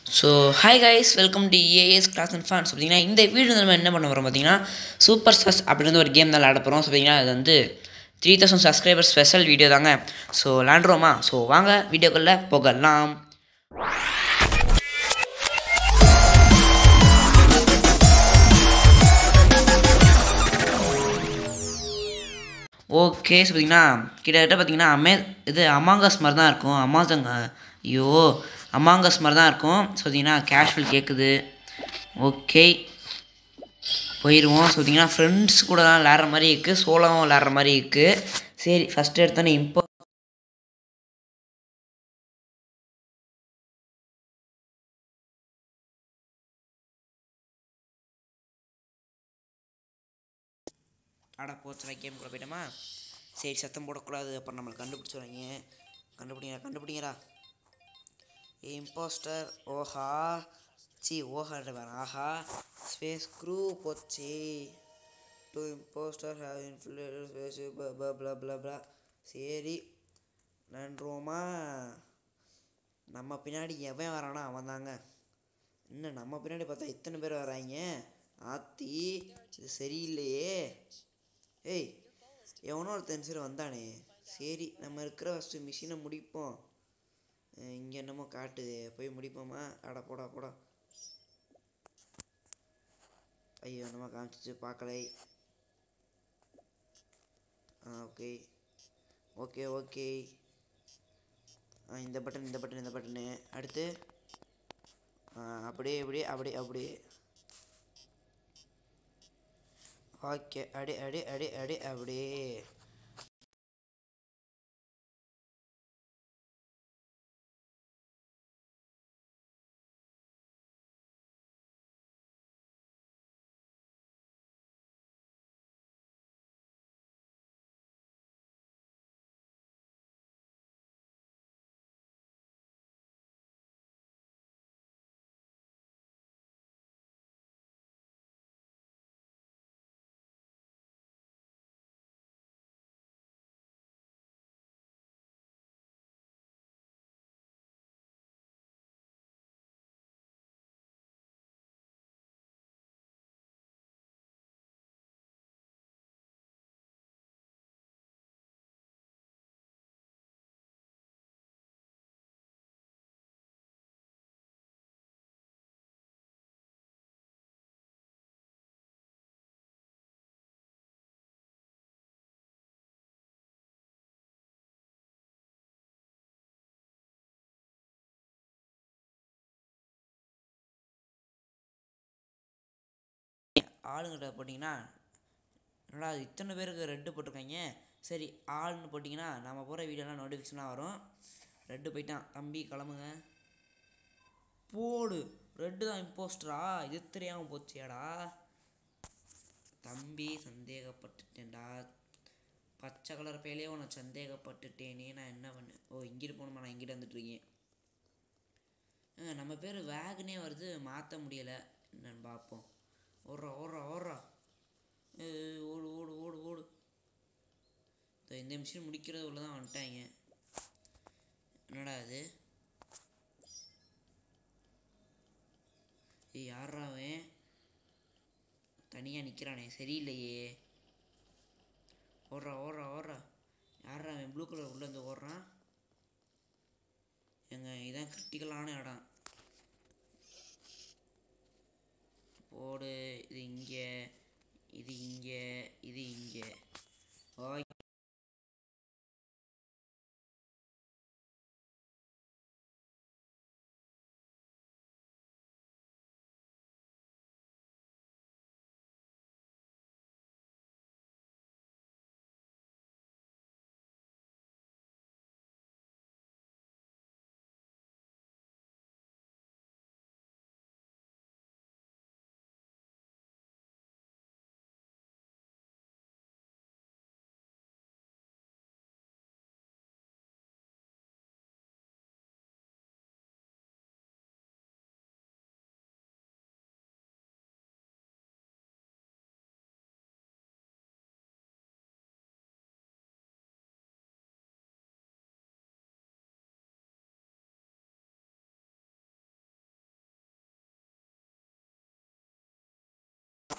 So hi guys welcome to AS class and fans பார்த்தீங்கன்னா இந்த video நம்ம என்ன பண்ண போகிறோம் பார்த்தீங்கன்னா சூப்பர் ஸ்டார்ஸ் அப்படின்ற ஒரு கேம் தான் விளாட போகிறோம் ஸோ பார்த்தீங்கன்னா அது வந்து three thousand subscriber special video தாங்க ஸோ விளாண்டுருவோமா ஸோ வாங்க வீடியோக்குள்ளே போகலாம் ஓகே ஸோ பார்த்தீங்கன்னா கிட்டத்தட்ட பார்த்தீங்கன்னா அமே இது அமாங்கஸ் மாதிரி தான் இருக்கும் அமாசங்க ஐயோ அமாங்கஸ் மாதிரி தான் இருக்கும் ஸோ பார்த்தீங்கன்னா கேஷுவல் கேட்குது ஓகே போயிடுவோம் ஸோ பார்த்தீங்கன்னா ஃப்ரெண்ட்ஸ் கூடலாம் விளாட்ற மாதிரி இருக்குது சோளம் விளாட்ற மாதிரி இருக்குது சரி ஃபஸ்ட்டு எடுத்தோன்னே இம்போ ஆடா போச்சுடா கேம் கூட போயிட்டோமா சரி சத்தம் போடக்கூடாது அப்புறம் நம்மளை கண்டுபிடிச்சிடுறாங்க கண்டுபிடிங்கடா கண்டுபிடிங்கடா இம்போஸ்டர் ஓஹா சி ஓஹான்ற வேறு ஆஹா ஸ்பேஸ் க்ரூ போச்சு two impostor have influence blah blah blah சரி நன்றுவோமா நம்ம பின்னாடி எவன் வரானோ அவன் தாங்க இன்னும் நம்ம பின்னாடி பார்த்தா இத்தனை பேர் வராங்க ஆத்தி இது சரியில்லையே ஏய் எவனோ ஒருத்தன் சரி வந்தானே சரி நம்ம இருக்கிற ஃபஸ்ட்டு மிஷினை முடிப்போம் இங்கே என்னமோ காட்டுது போய் முடிப்போமா அட போடா போடா ஐயோ என்னமோ காமிச்சிச்சு பார்க்கலை ஆ ஓகே ஓகே ஓகே ஆ இந்த பட்டன் இந்த பட்டன் இந்த பட்டனு அடுத்து ஆ அப்படியே இப்படியே அப்படியே அப்படியே ஓகே அடி அடி அடி அடி அப்படியே ஆளுங்கிட்ட போட்டிங்கன்னா என்னடா இத்தனை பேருக்கு ரெட்டு போட்டிருக்காங்க சரி ஆள்னு போட்டிங்கன்னா நம்ம போகிற வீடியோலாம் நோட்டிஃபிகேஷனாக வரும் ரெட்டு போயிட்டான் தம்பி கிளம்புங்க போடு ரெட்டு தான் இம்போஸ்டரா இது தெரியாமல் போச்சேடா தம்பி சந்தேகப்பட்டுட்டேன்டா பச்சை கலர் பேலே உனக்கு சந்தேகப்பட்டுட்டேனே நான் என்ன பண்ணேன் ஓ இங்கிட்டு போகணுமா நான் இங்கிட்டு வந்துட்டுருக்கேன் நம்ம பேர் வேகனே வருது மாற்ற முடியலை என்னன்னு பார்ப்போம் ஓடுறா ஓடுறா ஓடுறா ஓடு ஓடு ஓடு ஓடு இந்த மிஷின் முடிக்கிறது உள்ள தான் வந்துட்டாங்க என்னடா அது யாரா அவன் தனியாக நிற்கிறானே சரியில்லையே ஓடுறா ஓடுறா ஓடுறா யாரா அவன் ப்ளூ கலர் உள்ளேருந்து ஓடுறான் எங்க இதான் கிரிட்டிக்கலான இடம் போடு இது இங்கே இது இங்கே இது இங்கே ஓகே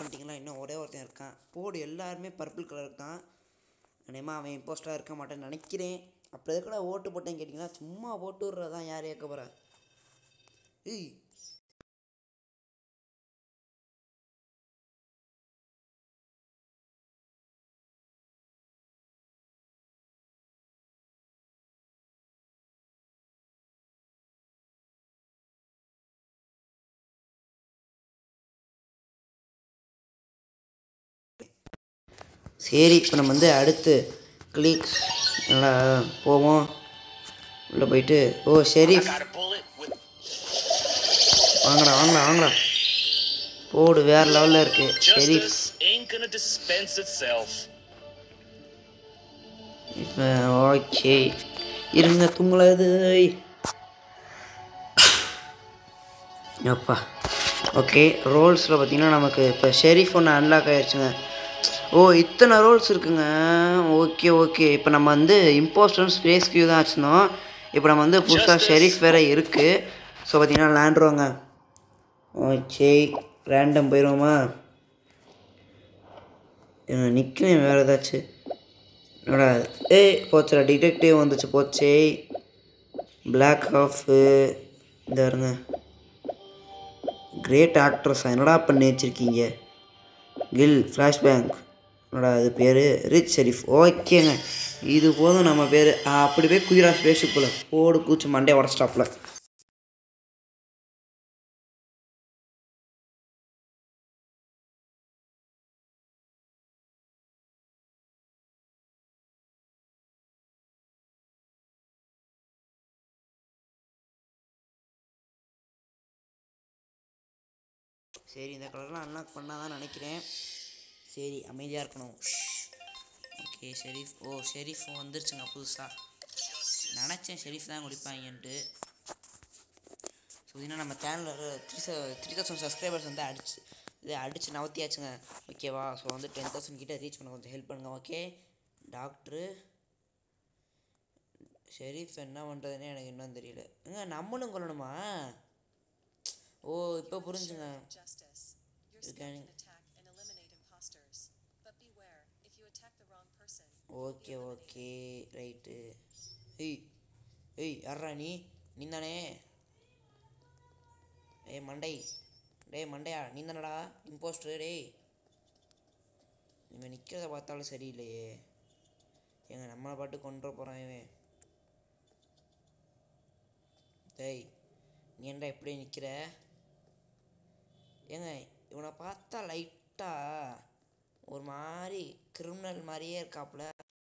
பண்ணிட்டீங்களா இன்னும் ஒரே ஒருத்தன் இருக்கான் போடு எல்லாருமே பர்பிள் கலர் இருக்கான் அநேகமாக அவன் இம்போஸ்டாக இருக்க மாட்டேன்னு நினைக்கிறேன் அப்புறம் எதுக்குடா ஓட்டு போட்டேன்னு கேட்டிங்கன்னா சும்மா ஓட்டு விட்றதான் யார் ஏற்க போகிறா ஏய் சரி இப்போ நம்ம வந்து அடுத்து கிளிக் நல்லா போவோம் உள்ளே போயிட்டு ஓ Sharif Got a bullet with வாங்கடா வாங்கடா வாங்கடா போடு வேற லெவலில் இருக்கு sheriff justice ain't gonna dispense itself. இப்போ ஓகே இருங்க தூங்கலாது அப்பா ஓகே ரோல்ஸில் பார்த்தீங்கன்னா நமக்கு இப்போ ஷெரீஃப் ஒன்று அன்லாக் ஆயிடுச்சுங்க ஓ இத்தனை ரோல்ஸ் இருக்குங்க ஓகே ஓகே இப்போ நம்ம வந்து இம்போஸ்டர் ஸ்பேஸ் கியூ தான் வச்சுருந்தோம் இப்போ நம்ம வந்து புதுசாக ஷெரீஃப் வேறு இருக்குது ஸோ பார்த்தீங்கன்னா லேண்ட்ருவாங்க ஓகே ரேண்டம் போயிடுவோமா நிற்கிறேன் வேறு ஏதாச்சும் என்னடா இது? ஏய் போச்சுடா டிடெக்டிவ் வந்துச்சு போச்சே பிளாக் ஹாஃபு இந்த இருங்க கிரேட் ஆக்ட்ரஸா என்னடா பண்ணி வச்சுருக்கீங்க கில் ஃப்ளாஷ்பேங்க் என்னடா இது பேர் ரிச் ஷெரீஃப் ஓகேங்க இது போதும் நம்ம பேர் அப்படி போய் குயிரா ஸ்பேஸ்ஷிப்பில் ஓடு கூச்சு மண்டே உடச்சிட்டாப்புல சரி இந்த கலர்லாம் அன்லாக் பண்ணால் தான் நினைக்கிறேன் சரி அமைதியாக இருக்கணும் ஓகே ஷெரீஃப் ஓ ஷெரீஃப் வந்துருச்சுங்க புதுசாக நினச்சேன் ஷெரீஃப் தான் குடிப்பாங்கன்ட்டு ஸோ இதுனா நம்ம சேனலில் த்ரீ த்ரீ தௌசண்ட் சப்ஸ்கிரைபர்ஸ் வந்து அடிச்சு இது அடிச்சு நவத்தியாச்சுங்க ஓகேவா ஸோ வந்து டென் தௌசண்ட் கிட்ட ரீச் பண்ண கொஞ்சம் ஹெல்ப் பண்ணுங்க ஓகே டாக்டரு ஷெரீஃப் என்ன பண்ணுறதுனே எனக்கு இன்னும் தெரியல ஏங்க நம்மளும் கொள்ளணுமா ஓ இப்போ புரிஞ்சுங்க justice. Your You skill can- can attack and eliminate imposters. But beware, if you attack the wrong person, okay okay right ஏய் ஏய் யாரா நீ நீ தானே ஏய் மண்டை டேய் மண்டையா நீ தானடா இம்போஸ்டர் டேய் இவன் நிற்கிறத பார்த்தாலும் சரியில்லையே ஏங்க நம்மளை பாட்டு கொண்டு போகிறான் இவன் டேய் நீ ஏன்டா இப்படி நிற்கிற ஏங்க இவனை பார்த்தா லைட்டாக ஒரு மாதிரி கிரிமினல் மாதிரியே இருக்காப்புல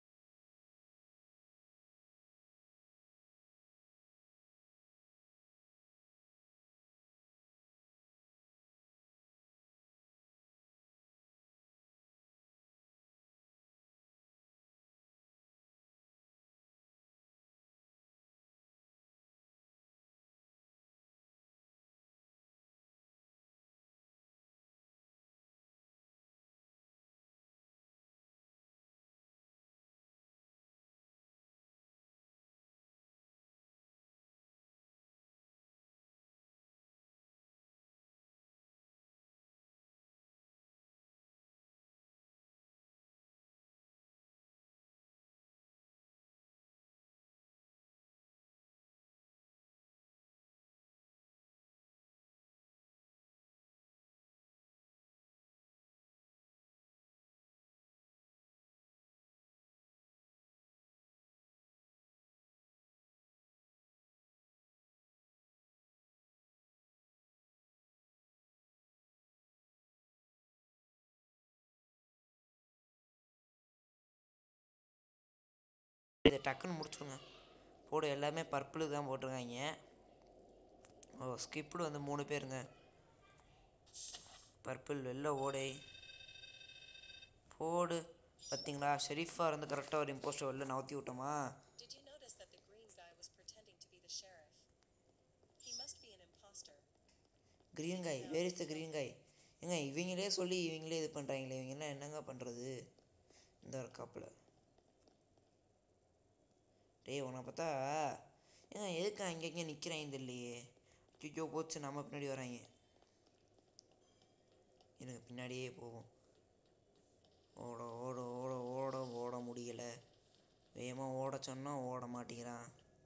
இதை டக்குன்னு முடிச்சுடுங்க போடு எல்லாமே பர்பிள் தான் போட்டிருக்காங்க ஓ ஸ்கிப்டு வந்து மூணு பேருங்க பர்பிள் வெள்ளை ஓடை போடு பார்த்தீங்களா ஷெரீஃபாக இருந்து கரெக்டாக ஒரு இம்போஸ்டர் வெளில நவுத்தி விட்டோமா did you notice that the green guy was pretending to be the sheriff? He must be an imposter. Green guy where is the green காய் ஏங்க இவங்களே சொல்லி இவங்களே இது பண்ணுறாங்களே இவங்கெல்லாம் என்னங்க பண்ணுறது இந்த ஒரு கப்பில் டேய் உன்னை பார்த்தா ஏங்க எதுக்கு அங்கே இங்கே நிற்கிறேன் தெரியலையே ஐயோ போச்சு நம்ம பின்னாடி வராங்க எனக்கு பின்னாடியே போவோம் ஓட ஓட ஓட ஓட ஓட முடியல வேகமாக ஓட சொன்னா ஓட மாட்டேங்கிறான்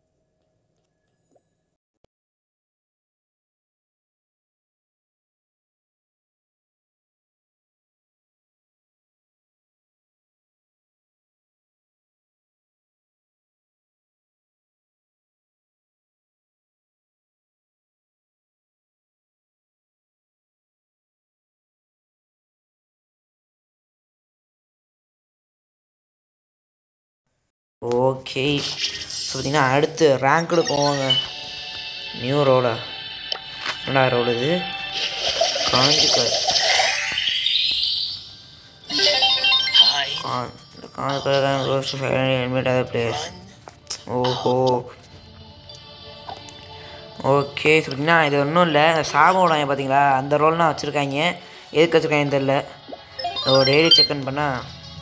ஓகே ஸோ பார்த்தீங்கன்னா அடுத்து ரேங்க்டு போவாங்க நியூ ரோலா என்னடா ரோல் இது காஞ்சிக்காய் Hide. கான் இந்த காஞ்சிக்காய் ரோஸ்ட் ஹெல்மெட் அதர் பிளேஸ் ஓஹோ ஓகே ஸோ பார்த்தீங்கன்னா இது ஒன்றும் இல்லை சாபம் விடாங்க பார்த்தீங்களா அந்த ரோல்லாம் வச்சுருக்காங்க எதுக்கு வச்சுருக்காங்கன்னு தெரில ஒரு டெய்லி செக்இன் பண்ணால்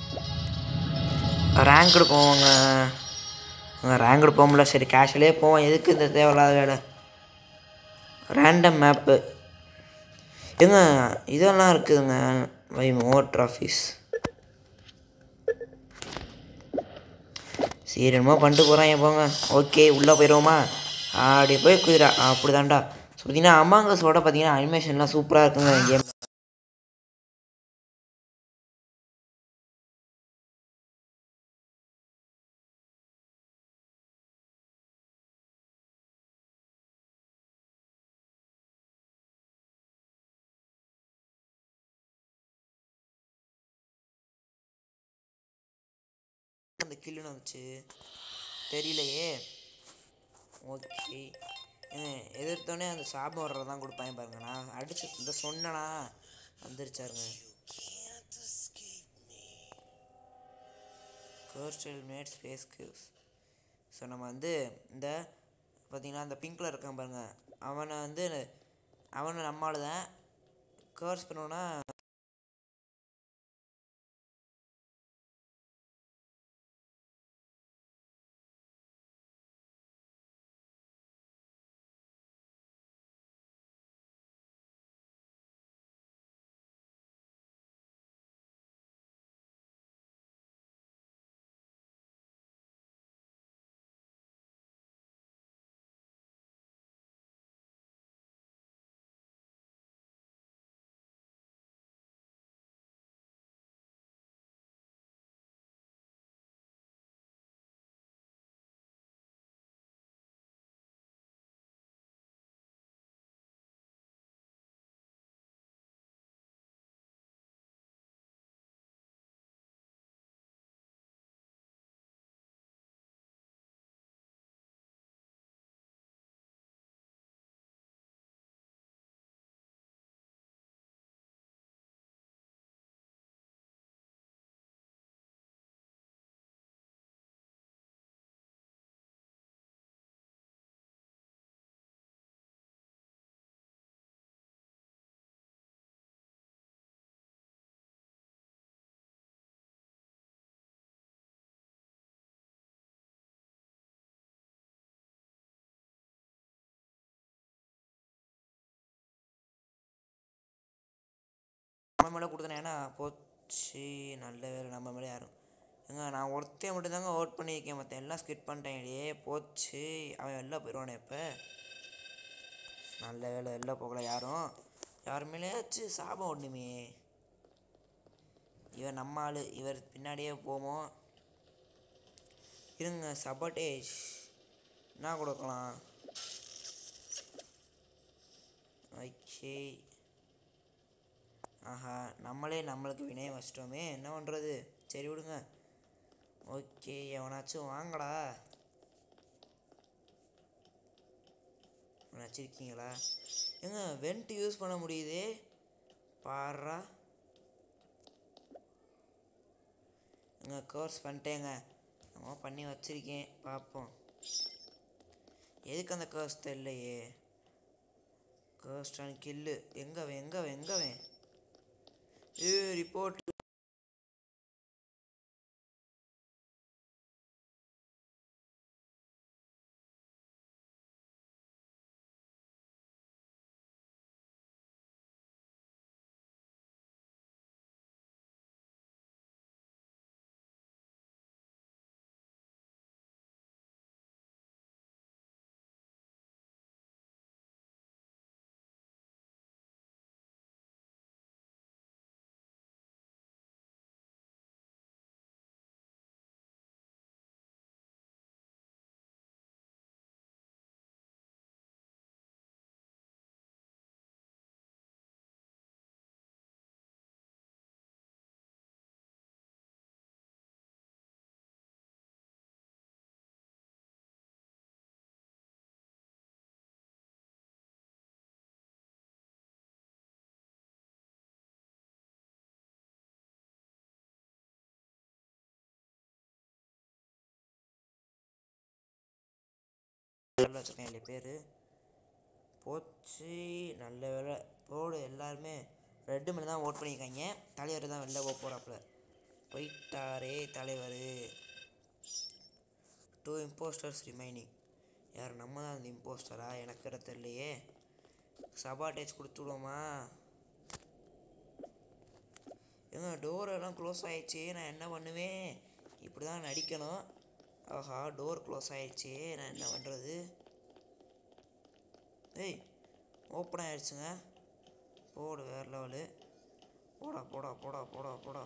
ரேங்க்டு போவாங்க ரேங்க்டு போகல சரி கேஷுவலே போவோம் எதுக்கு இந்த தேவையில்லாத வேலை ரேண்டம் மேப்பு ஏங்க இதெல்லாம் இருக்குதுங்க வை மோர் ட்ராஃபிஸ் சரி என்னமோ பண்ணிட்டு போகிறாங்க போங்க ஓகே உள்ளே போயிடுவோமா அப்படி போய் குதிரா அப்படி தான்டா ஸோ பார்த்தீங்கன்னா அமாங்கஸோட பார்த்தீங்கன்னா அனிமேஷன்லாம் சூப்பராக இருக்குங்க கேம் அந்த கில்லுன்னு வந்துச்சு தெரியலையே ஓகே எதிர்த்தோடனே அந்த சாபம் வர்றது தான் கொடுப்பாங்க பாருங்க நான் அடிச்சு இந்த சொன்னனா வந்துருச்சாருங்க கோஸ்டல் மேட் ஸ்பேஸ் கிவ்ஸ் ஸோ நம்ம வந்து இந்த பார்த்தீங்கன்னா அந்த பிங்க்கில் இருக்கான் பாருங்க அவனை வந்து அவனை நம்மளால தான் கர்ஸ் பண்ணோன்னா நம்ம மேலே கொடுத்தனே ஏன்னா போச்சு நல்ல வேலை நம்ம மேலே யாரும் ஏங்க நான் ஒருத்தையும் மட்டும்தாங்க ஓட் பண்ணியிருக்கேன் மற்ற எல்லாம் ஸ்கிட் பண்ணிட்டேன் போச்சு அவன் வெளில போயிடுவானே இப்போ நல்ல வேலை வெளில போகல யாரும் யார் மேலேயாச்சும் சாபம் ஒன்றுமே இவர் நம்ம ஆளு இவர் பின்னாடியே போவோம் இருங்க சபட்டேஜ் என்ன கொடுக்கலாம் ஓகே ஆஹா நம்மளே நம்மளுக்கு வினயம் வச்சிட்டோமே என்ன பண்ணுறது சரி விடுங்க ஓகே எவனாச்சும் வாங்கடா வச்சிருக்கீங்களா ஏங்க வெண்ட் யூஸ் பண்ண முடியுதே பாடுறா ஏங்க கோர்ஸ் பண்ணிட்டேங்க நம்ம பண்ணி வச்சிருக்கேன் பார்ப்போம் எதுக்கு அந்த கோர்ஸ் தெரியலையே கோஸ்டான் கில்லு எங்கவன் எங்கவன் எங்கவன் ஏ ரிப்போர்ட் வச்சுருக்கேன் இல்லையா பேர் போச்சு நல்ல வேலை போடு எல்லாருமே ரெட்டு மேலே தான் ஓட் பண்ணியிருக்காங்க தலைவர் தான் வெளில போக போகிறாப்புல போயிட்டாரே தலைவர் டூ இம்போஸ்டர்ஸ் ரிமைனிங் யார் நம்ம தான் அந்த இம்போஸ்டரா எனக்கு வேற தெரியலையே சபாட்டேஜ் கொடுத்துடுவோமா ஏங்க டோர் எல்லாம் க்ளோஸ் ஆயிடுச்சு நான் என்ன பண்ணுவேன் இப்படி தான் நடிக்கணும் ஆஹா டோர் க்ளோஸ் ஆயிடுச்சு நான் என்ன பண்ணுறது ஏய் ஓப்பன் ஆயிடுச்சுங்க போடு வேறு லெவலு போடா போடா போடா போடா போடா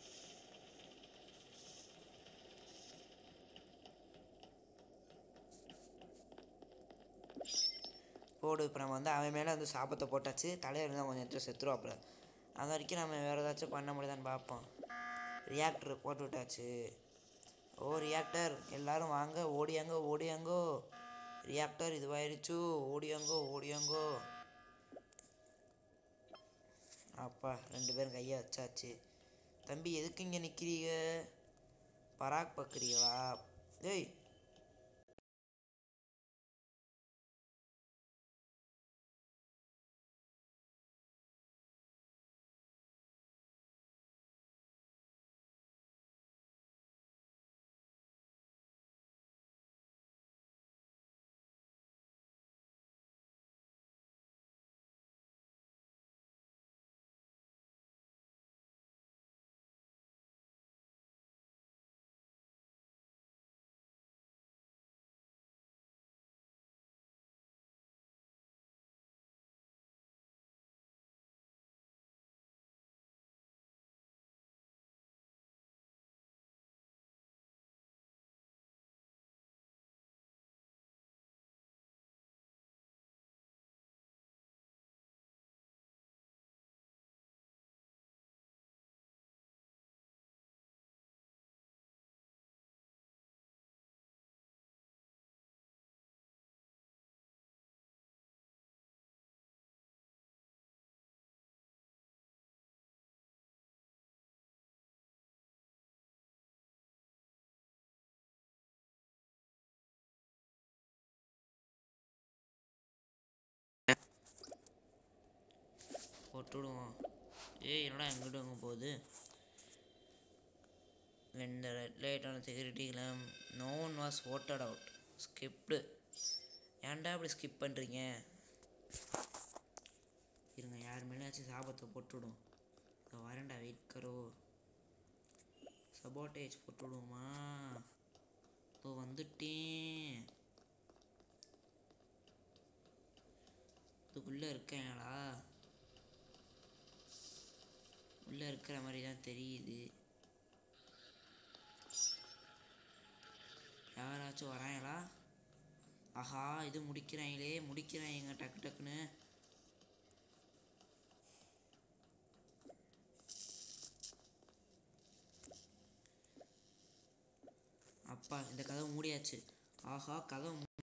போடு இப்போ நம்ம வந்து அவன் மேலே வந்து சாபத்தை போட்டாச்சு தலைவர் தான் கொஞ்சம் நேரத்தில் செத்துருவாப்புல அது வரைக்கும் நம்ம வேறு ஏதாச்சும் பண்ண முடியுதான்னு பார்ப்போம் ரியாக்டர் போட்டு விட்டாச்சு ஓ ரியாக்டர் எல்லாரும் வாங்க ஓடியாங்கோ ஓடியாங்கோ ரியாக்டர் இதுவாயிருச்சு ஓடியாங்கோ ஓடியாங்கோ அப்பா ரெண்டு பேரும் கையை வச்சாச்சு தம்பி எதுக்கு இங்கே நிற்கிறீங்க பராக் பார்க்குறீங்களா ஏய் போட்டுடுவோம் ஏய் என்னடா எங்கிட்ட அங்கே போகுது when the red light on the security lamp no one was voted out skipped ஏன்டா இப்படி ஸ்கிப் பண்ணுறீங்க இருங்க யார் மேலேயாச்சும் சாபத்தை போட்டுவிடும் இப்போ வரேன்டா வெயிட் கரோ சபோட்டேஜ் போட்டுவிடுவோமா இப்போ வந்துட்டேன் இதுக்குள்ளே இருக்கேங்களா உள்ளே இருக்கிற மாதிரி தான் தெரியுது யாராச்சும் வராங்களா ஆஹா இது முடிக்கிறாங்களே முடிக்கிறாங்க டக்கு டக்குன்னு அப்பா இந்த கதவு மூடியாச்சு ஆஹா கதவு மூ-